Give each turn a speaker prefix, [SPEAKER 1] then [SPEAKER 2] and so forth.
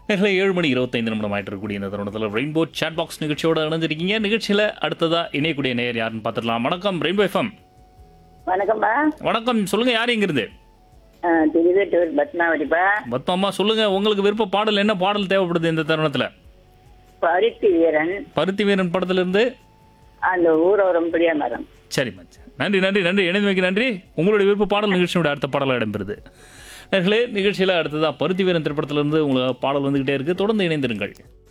[SPEAKER 1] நேரில் ஏழு மணி இருபத்தைந்து நிமிடம் ஆயிட்டு இருக்கக்கூடிய இந்த தருணத்தில் ரெயின்போ சேட் பாக்ஸ் நிகழ்ச்சியோட இணைஞ்சிருக்கீங்க நிகழ்ச்சியில் அடுத்ததா இணையக்கூடிய நேயர் யாருன்னு பார்த்துடலாம் வணக்கம் ரெயின்போ எஃப்எம்
[SPEAKER 2] வணக்கம்ப்பா
[SPEAKER 1] வணக்கம் சொல்லுங்க யார் இங்கிருந்து
[SPEAKER 2] திருவேட்டூர் பத்மாவதிப்பா
[SPEAKER 1] பத்மாமா சொல்லுங்க உங்களுக்கு விருப்ப பாடல் என்ன பாடல் தேவைப்படுது இந்த தருணத்தில்
[SPEAKER 2] பருத்தி வீரன்
[SPEAKER 1] பருத்தி வீரன் படத்திலிருந்து
[SPEAKER 2] அந்த ஊரோரம் புளிய மரம்
[SPEAKER 1] சரி மச்சான் நன்றி நன்றி நன்றி இணைந்தமைக்கு நன்றி உங்களுடைய விருப்ப பாடல் நிகழ்ச்சியோட அடுத்த பாடலாக இடம்பெறுது நேர்களே நிகழ்ச்சியில் அடுத்ததாக பருத்தி வீரன் திரைப்படத்திலிருந்து உங்களுக்கு பாடல் வந்துகிட்டே இருக்கு தொடர்ந்து இணைந்திருங்கள்